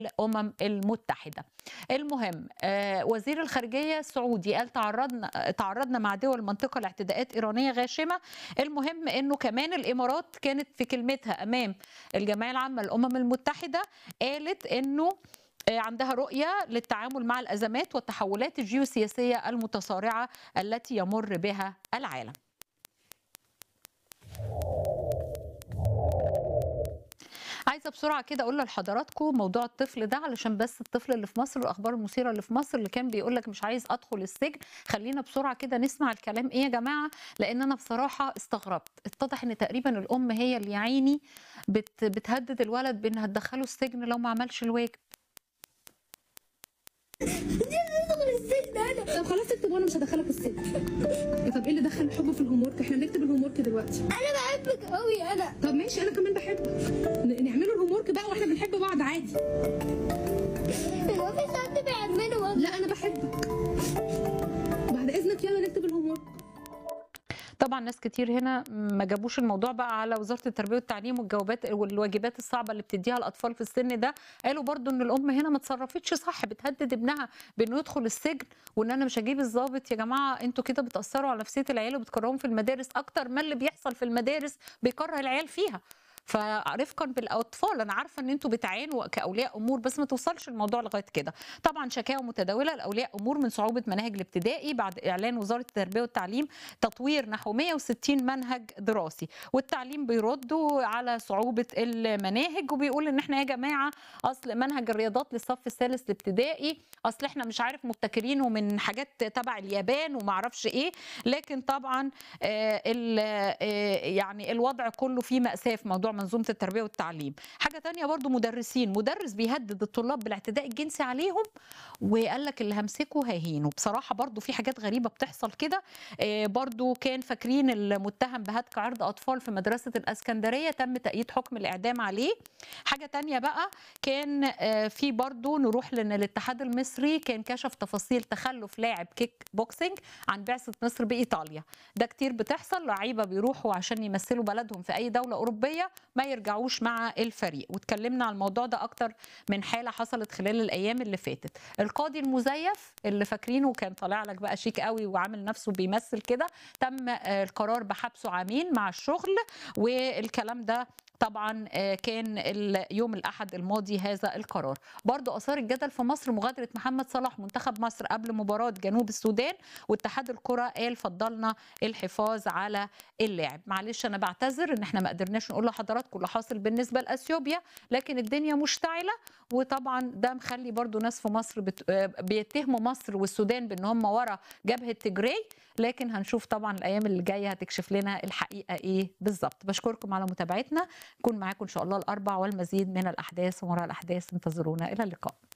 الامم المتحده. المهم آه، وزير الخارجيه السعودي قال تعرضنا تعرضنا مع دول المنطقه لاعتداءات ايرانيه غاشمه، المهم انه كمان الامارات كانت في كلمتها امام الجمعيه العامه للامم المتحده قالت انه آه، عندها رؤيه للتعامل مع الازمات والتحولات الجيوسياسيه المتصارعه التي يمر بها العالم. عايزه بسرعه كده اقول لحضراتكم موضوع الطفل ده علشان بس الطفل اللي في مصر الاخبار المثيره اللي في مصر اللي كان بيقول لك مش عايز ادخل السجن خلينا بسرعه كده نسمع الكلام ايه يا جماعه لان انا بصراحه استغربت اتضح ان تقريبا الام هي اللي يعيني بت بتهدد الولد بانها تدخله السجن لو ما عملش الواجب طب خلاص اكتب وانا مش هدخلك السجن طب ايه اللي دخل الحب في الهوم ورك احنا بنكتب الهوم ورك دلوقتي انا بحبك قوي انا طب ماشي انا كمان بحبك ن- نعمله الهوم ورك بقى واحنا بنحب بعض عادي هو في حد بيعمله لا انا بحبك بعد اذنك يلا نكتب الهوم ورك طبعا ناس كتير هنا ما جابوش الموضوع بقى على وزاره التربيه والتعليم والجوابات والواجبات الصعبه اللي بتديها الاطفال في السن ده قالوا برضو ان الام هنا ما اتصرفتش صح بتهدد ابنها بانه يدخل السجن وان انا مش هجيب الضابط يا جماعه انتوا كده بتاثروا على نفسيه العيال وبتكرههم في المدارس اكتر ما اللي بيحصل في المدارس بيكره العيال فيها فرفقا بالاطفال انا عارفه ان انتوا بتعانوا كاولياء امور بس ما توصلش الموضوع لغايه كده طبعا شكاوى متداوله لاولياء امور من صعوبه مناهج الابتدائي بعد اعلان وزاره التربيه والتعليم تطوير نحو 160 منهج دراسي والتعليم بيردوا على صعوبه المناهج وبيقول ان احنا يا جماعه اصل منهج الرياضات للصف الثالث الابتدائي اصل احنا مش عارف مبتكرينه من حاجات تبع اليابان وما اعرفش ايه لكن طبعا آه، ال- آه، يعني الوضع كله فيه مأساة في موضوع منظومة التربية والتعليم حاجة تانية برضو مدرسين مدرس بيهدد الطلاب بالاعتداء الجنسي عليهم وقال لك اللي همسكه ههينه بصراحة برضو في حاجات غريبة بتحصل كده آه، برضو كان فاكرين المتهم بهتك عرض أطفال في مدرسة الأسكندرية تم تأييد حكم الإعدام عليه حاجة تانية بقى كان آه، في برضو نروح لأن الاتحاد المصري كان كشف تفاصيل تخلف لاعب كيك بوكسينج عن بعثة مصر بإيطاليا ده كتير بتحصل لعيبة بيروحوا عشان يمثلوا بلدهم في أي دولة أوروبية ما يرجعوش مع الفريق واتكلمنا عن الموضوع ده أكتر من حالة حصلت خلال الأيام اللي فاتت القاضي المزيف اللي فاكرينه كان طالع لك بقى شيك قوي وعامل نفسه بيمثل كده تم آه، القرار بحبسه عامين مع الشغل والكلام ده طبعا آه، كان ال- يوم الاحد الماضي هذا القرار برضو اثار الجدل في مصر مغادره محمد صلاح منتخب مصر قبل مباراه جنوب السودان واتحاد الكره قال فضلنا الحفاظ على اللاعب معلش انا بعتذر ان احنا ما قدرناش نقول لحضراتكم اللي حاصل بالنسبه لاثيوبيا لكن الدنيا مشتعله وطبعا ده مخلي برضو ناس في مصر بت... آه، بيتهموا مصر والسودان بان هم ورا جبهه تجري لكن هنشوف طبعا الايام اللي جايه هتكشف لنا الحقيقه ايه بالظبط بشكركم على متابعتنا نكون معاكم ان شاء الله الاربع والمزيد من الاحداث ومراء الاحداث انتظرونا الى اللقاء